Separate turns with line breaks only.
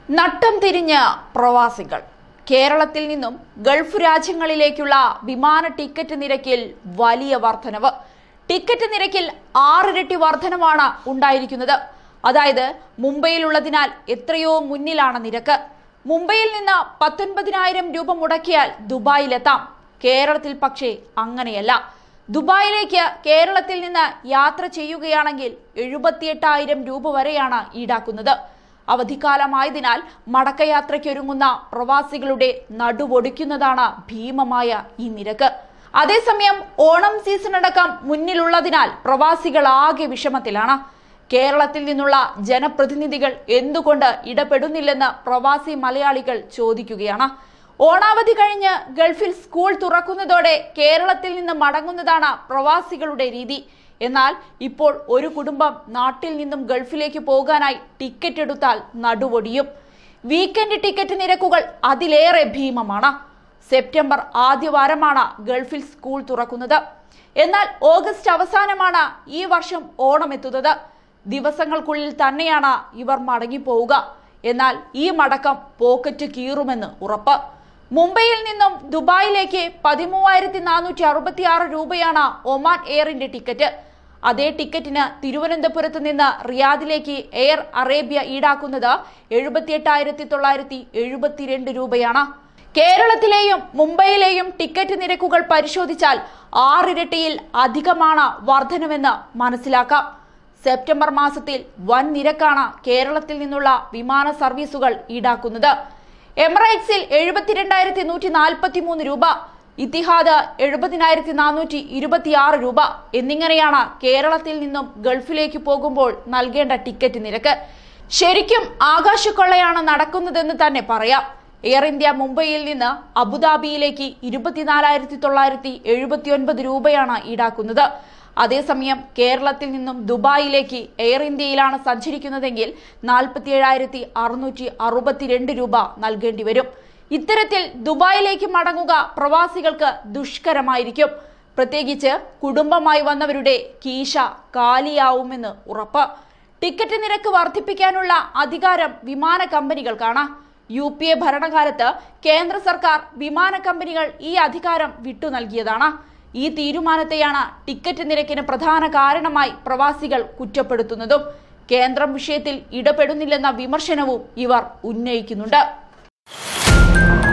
നട്ടം തിരിഞ്ഞ പ്രവാസികൾ കേരളത്തിൽ നിന്നും ഗൾഫ് രാജ്യങ്ങളിലേക്കുള്ള വിമാന ടിക്കറ്റ് നിരക്കിൽ വലിയ വർധനവ് ടിക്കറ്റ് നിരക്കിൽ ആറിരട്ടി വർധനവാണ് ഉണ്ടായിരിക്കുന്നത് അതായത് മുംബൈയിലുള്ളതിനാൽ എത്രയോ മുന്നിലാണ് നിരക്ക് മുംബൈയിൽ നിന്ന് പത്തൊൻപതിനായിരം രൂപ മുടക്കിയാൽ ദുബായിലെത്താം കേരളത്തിൽ പക്ഷേ അങ്ങനെയല്ല ദുബായിലേക്ക് കേരളത്തിൽ നിന്ന് യാത്ര ചെയ്യുകയാണെങ്കിൽ എഴുപത്തിയെട്ടായിരം രൂപ വരെയാണ് ഈടാക്കുന്നത് അവധിക്കാലമായതിനാൽ മടക്കയാത്രയ്ക്കൊരുങ്ങുന്ന പ്രവാസികളുടെ നടുവൊടിക്കുന്നതാണ് ഭീമമായ ഈ നിരക്ക് അതേസമയം ഓണം സീസൺ അടക്കം മുന്നിലുള്ളതിനാൽ പ്രവാസികൾ ആകെ വിഷമത്തിലാണ് കേരളത്തിൽ നിന്നുള്ള ജനപ്രതിനിധികൾ എന്തുകൊണ്ട് ഇടപെടുന്നില്ലെന്ന് പ്രവാസി മലയാളികൾ ചോദിക്കുകയാണ് ഓണാവധി കഴിഞ്ഞ് ഗൾഫിൽ സ്കൂൾ തുറക്കുന്നതോടെ കേരളത്തിൽ നിന്ന് മടങ്ങുന്നതാണ് പ്രവാസികളുടെ രീതി എന്നാൽ ഇപ്പോൾ ഒരു കുടുംബം നാട്ടിൽ നിന്നും ഗൾഫിലേക്ക് പോകാനായി ടിക്കറ്റ് എടുത്താൽ നടുവൊടിയും വീക്കെൻഡ് ടിക്കറ്റ് നിരക്കുകൾ അതിലേറെ ഭീമമാണ് സെപ്റ്റംബർ ആദ്യവാരമാണ് ഗൾഫിൽ സ്കൂൾ തുറക്കുന്നത് എന്നാൽ ഓഗസ്റ്റ് അവസാനമാണ് ഈ വർഷം ഓണം എത്തുന്നത് ദിവസങ്ങൾക്കുള്ളിൽ തന്നെയാണ് ഇവർ മടങ്ങിപ്പോവുക എന്നാൽ ഈ മടക്കം പോക്കറ്റ് കീറുമെന്ന് ഉറപ്പ് മുംബൈയിൽ നിന്നും ദുബായിലേക്ക് പതിമൂവായിരത്തി നാനൂറ്റി അറുപത്തി ആറ് രൂപയാണ് ഒമാൻ എയറിന്റെ ടിക്കറ്റ് അതേ ടിക്കറ്റിന് തിരുവനന്തപുരത്ത് നിന്ന് റിയാദിലേക്ക് എയർ അറേബ്യ ഈടാക്കുന്നത് എഴുപത്തിയെട്ടായിരത്തി തൊള്ളായിരത്തി എഴുപത്തിരണ്ട് രൂപയാണ് കേരളത്തിലെയും മുംബൈയിലെയും ടിക്കറ്റ് നിരക്കുകൾ പരിശോധിച്ചാൽ ആറിരട്ടിയിൽ അധികമാണ് വർധനവെന്ന് മനസ്സിലാക്കാം സെപ്റ്റംബർ മാസത്തിൽ വൻ നിരക്കാണ് കേരളത്തിൽ നിന്നുള്ള വിമാന സർവീസുകൾ ഈടാക്കുന്നത് എമിറേറ്റ്സിൽ എഴുപത്തിരണ്ടായിരത്തി നൂറ്റി നാൽപ്പത്തി മൂന്ന് രൂപ ഇത്തിഹാദ് എഴുപതിനായിരത്തി നാനൂറ്റി ഇരുപത്തിയാറ് രൂപ എന്നിങ്ങനെയാണ് കേരളത്തിൽ നിന്നും ഗൾഫിലേക്ക് പോകുമ്പോൾ നൽകേണ്ട ടിക്കറ്റ് നിരക്ക് ശരിക്കും ആകാശക്കൊള്ളയാണ് നടക്കുന്നതെന്ന് തന്നെ പറയാം എയർ ഇന്ത്യ മുംബൈയിൽ നിന്ന് അബുദാബിയിലേക്ക് ഇരുപത്തിനാലായിരത്തി തൊള്ളായിരത്തി എഴുപത്തി ഒൻപത് രൂപയാണ് ഈടാക്കുന്നത് അതേസമയം കേരളത്തിൽ നിന്നും ദുബായിലേക്ക് എയർ ഇന്ത്യയിലാണ് സഞ്ചരിക്കുന്നതെങ്കിൽ നാൽപ്പത്തി ഏഴായിരത്തി അറുന്നൂറ്റി അറുപത്തിരണ്ട് രൂപ നൽകേണ്ടി വരും ഇത്തരത്തിൽ ദുബായിലേക്ക് മടങ്ങുക പ്രവാസികൾക്ക് ദുഷ്കരമായിരിക്കും പ്രത്യേകിച്ച് കുടുംബമായി വന്നവരുടെ കീശ കാലിയാവുമെന്ന് ഉറപ്പ് ടിക്കറ്റ് നിരക്ക് വർദ്ധിപ്പിക്കാനുള്ള അധികാരം വിമാന കമ്പനികൾക്കാണ് യു പി എ ഭരണകാലത്ത് കേന്ദ്ര സർക്കാർ വിമാന കമ്പനികൾ ഈ അധികാരം വിട്ടു നൽകിയതാണ് ഈ തീരുമാനത്തെയാണ് ടിക്കറ്റ് നിരക്കിന് പ്രധാന കാരണമായി പ്രവാസികൾ കുറ്റപ്പെടുത്തുന്നതും കേന്ദ്രം വിഷയത്തിൽ ഇടപെടുന്നില്ലെന്ന വിമർശനവും ഇവർ ഉന്നയിക്കുന്നുണ്ട്